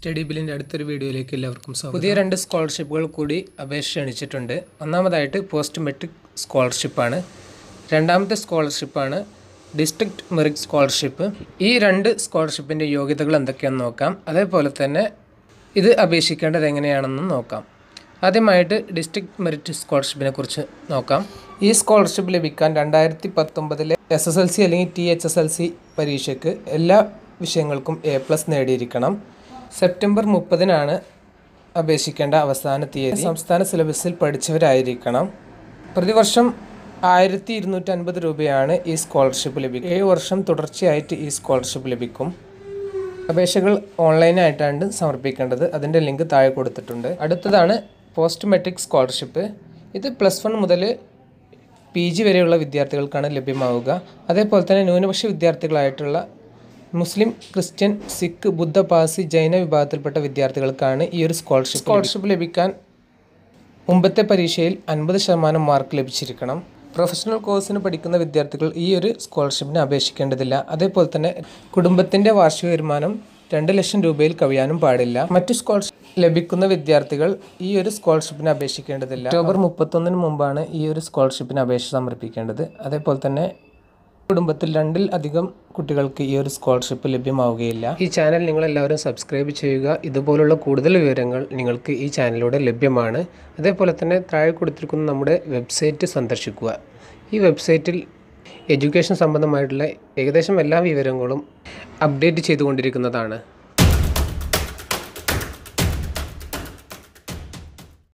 study ബില്ലിൻ്റെ അടുത്തൊരു വീഡിയോയിലേക്ക് എല്ലാവർക്കും സ്വാഗതം പുതിയ രണ്ട് സ്കോളർഷിപ്പുകൾ കൂടി അപേക്ഷ ക്ഷണിച്ചിട്ടുണ്ട് ഒന്നാമതായിട്ട് പോസ്റ്റ് മെട്രിക് സ്കോളർഷിപ്പാണ് രണ്ടാമത്തെ സ്കോളർഷിപ്പാണ് ഡിസ്ട്രിക്ട് മെറിറ്റ് സ്കോളർഷിപ്പ് ഈ രണ്ട് സ്കോളർഷിപ്പിൻ്റെ യോഗ്യതകൾ എന്തൊക്കെയാണെന്ന് നോക്കാം അതേപോലെ തന്നെ ഇത് അപേക്ഷിക്കേണ്ടത് എങ്ങനെയാണെന്നും നോക്കാം ആദ്യമായിട്ട് ഡിസ്ട്രിക്ട് മെറിറ്റ് സ്കോളർഷിപ്പിനെ കുറിച്ച് നോക്കാം ഈ സ്കോളർഷിപ്പ് ലഭിക്കാൻ രണ്ടായിരത്തി പത്തൊമ്പതിലെ എസ് എസ് എൽ സി അല്ലെങ്കിൽ T H S L C പരീക്ഷയ്ക്ക് എല്ലാ വിഷയങ്ങൾക്കും എ പ്ലസ് നേടിയിരിക്കണം സെപ്റ്റംബർ മുപ്പതിനാണ് അപേക്ഷിക്കേണ്ട അവസാന തീയതി സംസ്ഥാന സിലബസിൽ പഠിച്ചവരായിരിക്കണം പ്രതിവർഷം ആയിരത്തി ഇരുന്നൂറ്റി അൻപത് രൂപയാണ് ഈ സ്കോളർഷിപ്പ് ലഭിക്കുക ഏഴ് വർഷം തുടർച്ചയായിട്ട് ഈ സ്കോളർഷിപ്പ് ലഭിക്കും അപേക്ഷകൾ ഓൺലൈനായിട്ടാണ് സമർപ്പിക്കേണ്ടത് അതിൻ്റെ ലിങ്ക് താഴെ കൊടുത്തിട്ടുണ്ട് അടുത്തതാണ് പോസ്റ്റ് മെട്രിക് സ്കോളർഷിപ്പ് ഇത് പ്ലസ് വൺ മുതൽ പി ജി വരെയുള്ള വിദ്യാർത്ഥികൾക്കാണ് ലഭ്യമാവുക അതേപോലെ തന്നെ ന്യൂനപക്ഷ വിദ്യാർത്ഥികളായിട്ടുള്ള മുസ്ലിം ക്രിസ്ത്യൻ സിഖ് ബുദ്ധ പാസി ജൈന വിഭാഗത്തിൽപ്പെട്ട വിദ്യാർത്ഥികൾക്കാണ് ഈ ഒരു സ്കോളർഷിപ്പ് സ്കോളർഷിപ്പ് ലഭിക്കാൻ മുമ്പത്തെ പരീക്ഷയിൽ അൻപത് ശതമാനം മാർക്ക് ലഭിച്ചിരിക്കണം പ്രൊഫഷണൽ കോഴ്സിന് പഠിക്കുന്ന വിദ്യാർത്ഥികൾ ഈ ഒരു സ്കോളർഷിപ്പിന് അപേക്ഷിക്കേണ്ടതില്ല അതേപോലെ തന്നെ കുടുംബത്തിൻ്റെ വാർഷിക വരുമാനം രണ്ട് ലക്ഷം രൂപയിൽ കവിയാനും പാടില്ല മറ്റു സ്കോളർഷിപ്പ് ലഭിക്കുന്ന വിദ്യാർത്ഥികൾ ഈ ഒരു സ്കോളർഷിപ്പിന് അപേക്ഷിക്കേണ്ടതില്ല ഒക്ടോബർ മുപ്പത്തൊന്നിന് മുമ്പാണ് ഈ ഒരു സ്കോളർഷിപ്പിന് അപേക്ഷ സമർപ്പിക്കേണ്ടത് അതേപോലെ തന്നെ കുടുംബത്തിൽ രണ്ടിൽ അധികം കുട്ടികൾക്ക് ഈ ഒരു സ്കോളർഷിപ്പ് ലഭ്യമാവുകയില്ല ഈ ചാനൽ നിങ്ങൾ എല്ലാവരും സബ്സ്ക്രൈബ് ചെയ്യുക ഇതുപോലുള്ള കൂടുതൽ വിവരങ്ങൾ നിങ്ങൾക്ക് ഈ ചാനലിലൂടെ ലഭ്യമാണ് അതേപോലെ തന്നെ താഴെ കൊടുത്തിരിക്കുന്ന നമ്മുടെ വെബ്സൈറ്റ് സന്ദർശിക്കുക ഈ വെബ്സൈറ്റിൽ എഡ്യൂക്കേഷൻ സംബന്ധമായിട്ടുള്ള ഏകദേശം എല്ലാ വിവരങ്ങളും അപ്ഡേറ്റ് ചെയ്തുകൊണ്ടിരിക്കുന്നതാണ്